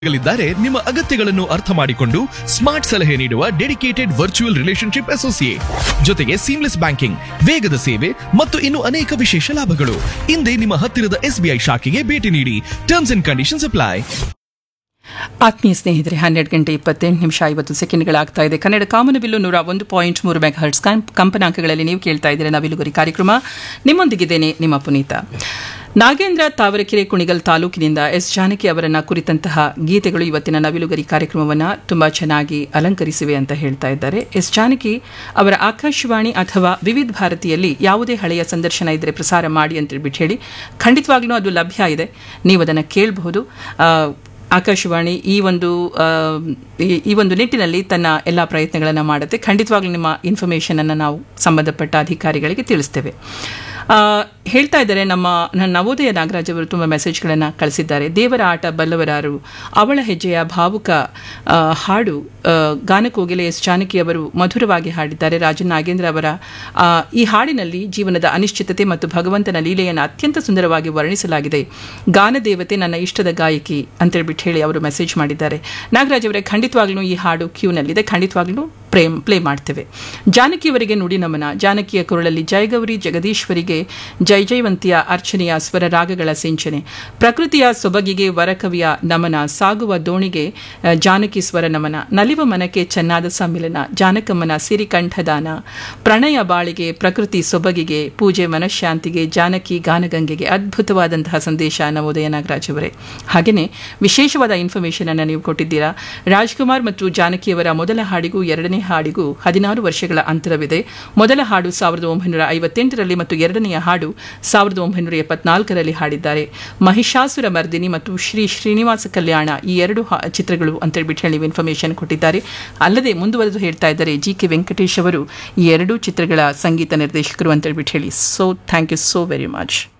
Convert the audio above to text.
ಗಳಿದ್ದಾರೆ ನಿಮ್ಮ ಅಗತ್ಯಗಳನ್ನು ಅರ್ಥ ಮಾಡಿಕೊಂಡು ಸ್ಮಾರ್ಟ್ ಸಲಹೆ ನೀಡುವ ಡೆಡಿಕೇಟೆಡ್ ವರ್ಚುವಲ್ ರಿಲೇಶನ್ಶಿಪ್ ಅಸೋಸಿಯೇಟ್ ಜೊತೆಗೆ ಸೀಮ್ಲೆಸ್ ಬ್ಯಾಂಕಿಂಗ್ ವೇಗದ ಸೇವೆ ಮತ್ತು ಇನ್ನು ಅನೇಕ ವಿಶೇಷ ಲಾಭಗಳು ಹಿಂದೆ ನಿಮ್ಮ ಹತ್ತಿರದ ಎಸ್ಬಿಐ ಶಾಖೆಗೆ ಭೇಟಿ ನೀಡಿ ಟರ್ಮ್ಸ್ ಅಂಡ್ ಕಂಡೀಷನ್ಸ್ ಅಪ್ಲೈ ಆತ್ಮೀಯ ಸ್ನೇಹಿತರೆ ಹನ್ನೆರಡು ಗಂಟೆ ಇಪ್ಪತ್ತೆಂಟು ನಿಮಿಷ ಐವತ್ತು ಸೆಕೆಂಡ್ಗಳಾಗ್ತಾ ಇದೆ ಕನ್ನಡ ಕಾಮನಬಿಲ್ಲು ನೂರ ಒಂದು ಪಾಯಿಂಟ್ ಮೂರು ಮೆಗಾ ಹರ್ಟ್ಸ್ ಕಂಪನಾಂಕಗಳಲ್ಲಿ ನೀವು ಕೇಳ್ತಾ ಇದ್ದೀರಾ ನವಿಲುಗುರಿ ಕಾರ್ಯಕ್ರಮ ನಿಮ್ಮೊಂದಿಗಿದ್ದೇನೆ ನಿಮ್ಮ ಪುನೀತ ನಾಗೇಂದ್ರ ತಾವರೆಕೆರೆ ಕುಣಿಗಲ್ ತಾಲೂಕಿನಿಂದ ಎಸ್ ಜಾನಕಿ ಅವರನ್ನ ಕುರಿತಂತಹ ಗೀತೆಗಳು ಇವತ್ತಿನ ನವಿಲುಗರಿ ಕಾರ್ಯಕ್ರಮವನ್ನು ತುಂಬಾ ಚೆನ್ನಾಗಿ ಅಲಂಕರಿಸಿವೆ ಅಂತ ಹೇಳ್ತಾ ಇದ್ದಾರೆ ಎಸ್ ಜಾನಕಿ ಅವರ ಆಕಾಶವಾಣಿ ಅಥವಾ ವಿವಿಧ ಭಾರತಿಯಲ್ಲಿ ಯಾವುದೇ ಹಳೆಯ ಸಂದರ್ಶನ ಇದ್ದರೆ ಪ್ರಸಾರ ಮಾಡಿ ಅಂತ ಹೇಳ್ಬಿಟ್ಟು ಹೇಳಿ ಖಂಡಿತವಾಗ್ಲೂ ಅದು ಲಭ್ಯ ಇದೆ ನೀವು ಅದನ್ನು ಕೇಳಬಹುದು ಆ, ಆಕಾಶವಾಣಿ ಈ ಒಂದು ಆ, ಈ- ಈ ಒಂದು ನಿಟ್ಟಿನಲ್ಲಿ ತನ್ನ ಎಲ್ಲ ಪ್ರಯತ್ನಗಳನ್ನು ಮಾಡುತ್ತೆ ಖಂಡಿತವಾಗ್ಲೂ ನಿಮ್ಮ ಇನ್ಫಾರ್ಮೇಷನ್ ಅನ್ನು ನಾವು ಸಂಬಂಧಪಟ್ಟ ಅಧಿಕಾರಿಗಳಿಗೆ ತಿಳಿಸ್ತೇವೆ ಆ, ಹೇಳ್ತಾ ಇದ್ದಾರೆ ನಮ್ಮ ನನ್ನ ನವೋದಯ ನಾಗರಾಜ್ ಅವರು ತುಂಬ ಮೆಸೇಜ್ಗಳನ್ನು ಕಳಿಸಿದ್ದಾರೆ ದೇವರ ಆಟ ಬಲ್ಲವರಾರು ಅವಳ ಹೆಜ್ಜೆಯ ಭಾವುಕ ಆ, ಹಾಡು ಆ, ಗಾನಕೋಗಿಲೆ ಎಸ್ ಜಾನಕಿ ಅವರು ಮಧುರವಾಗಿ ಹಾಡಿದ್ದಾರೆ ರಾಜನ್ ನಾಗೇಂದ್ರ ಅವರ ಆ, ಈ ಹಾಡಿನಲ್ಲಿ ಜೀವನದ ಅನಿಶ್ಚಿತತೆ ಮತ್ತು ಭಗವಂತನ ಲೀಲೆಯನ್ನು ಅತ್ಯಂತ ಸುಂದರವಾಗಿ ವರ್ಣಿಸಲಾಗಿದೆ ಗಾನದೇವತೆ ನನ್ನ ಇಷ್ಟದ ಗಾಯಕಿ ಅಂತೇಳ್ಬಿಟ್ಟು ಹೇಳಿ ಅವರು ಮೆಸೇಜ್ ಮಾಡಿದ್ದಾರೆ ನಾಗರಾಜ್ ಅವರೇ ಖಂಡಿತವಾಗ್ಲೂ ಈ ಹಾಡು ಕ್ಯೂನಲ್ಲಿದೆ ಖಂಡಿತವಾಗ್ಲೂ ಪ್ರೇಮ್ ಪ್ಲೇ ಮಾಡ್ತೇವೆ ಜಾನಕಿಯವರಿಗೆ ನುಡಿ ನಮನ ಜಾನಕಿಯ ಕೊರಳಲ್ಲಿ ಜಯಗೌರಿ ಜಗದೀಶ್ವರಿಗೆ ಜೈ ಜೈವಂತಿಯ ಅರ್ಚನೆಯ ಸ್ವರ ರಾಗಗಳ ಸಿಂಚನೆ ಪ್ರಕೃತಿಯ ಸೊಬಗಿಗೆ ವರಕವಿಯ ನಮನ ಸಾಗುವ ದೋಣಿಗೆ ಆ, ಜಾನಕಿ ಸ್ವರ ನಮನ ನಲಿವ ಮನಕ್ಕೆ ಚೆನ್ನಾದ ಸಮ್ಮಿಲನ ಜಾನಕಮ್ಮನ ಸಿರಿಕಂಠದಾನ ಪ್ರಣಯ ಬಾಳಿಗೆ ಪ್ರಕೃತಿ ಸೊಬಗಿಗೆ ಪೂಜೆ ಮನಃಶಾಂತಿಗೆ ಜಾನಕಿ ಗಾನಗಂಗೆಗೆ ಅದ್ಭುತವಾದಂತಹ ಸಂದೇಶ ನವೋದಯ ನಾಗರಾಜ್ ಅವರೇ ಹಾಗೆಯೇ ವಿಶೇಷವಾದ ಇನ್ಫಾರ್ಮೇಷನ್ ಅನ್ನು ನೀವು ಕೊಟ್ಟಿದ್ದೀರಾ ರಾಜ್ಕುಮಾರ್ ಮತ್ತು ಜಾನಕಿಯವರ ಮೊದಲ ಹಾಡಿಗೂ ಎರಡನೇ ಹಾಡಿಗೂ ಹದಿನಾರು ವರ್ಷಗಳ ಅಂತರವಿದೆ ಮೊದಲ ಹಾಡು ಸಾವಿರದ ಒಂಬೈನೂರ ಐವತ್ತೆಂಟರಲ್ಲಿ ಮತ್ತು ಎರಡನೆಯ ಹಾಡು ಸಾವಿರದ ಒಂಬೈನೂರ ಎಪ್ಪತ್ನಾಲ್ಕರಲ್ಲಿ ಹಾಡಿದ್ದಾರೆ ಮಹಿಷಾಸುರ ಮರ್ದಿನಿ ಮತ್ತು ಶ್ರೀ ಶ್ರೀನಿವಾಸ ಕಲ್ಯಾಣ ಈ ಎರಡು ಹಾ- ಚಿತ್ರಗಳು ಅಂತೇಳ್ಬಿಟ್ಟು ಹೇಳಿ ಇನ್ಫಾರ್ಮೇಷನ್ ಕೊಟ್ಟಿದ್ದಾರೆ ಅಲ್ಲದೆ ಮುಂದುವರೆದು ಹೇಳ್ತಾ ಇದ್ದಾರೆ ಜಿ ಕೆ ವೆಂಕಟೇಶ್ ಅವರು ಈ ಎರಡೂ ಚಿತ್ರಗಳ ಸಂಗೀತ ನಿರ್ದೇಶಕರು ಅಂತೇಳ್ಬಿಟ್ಟು ಹೇಳಿ so thank you so very much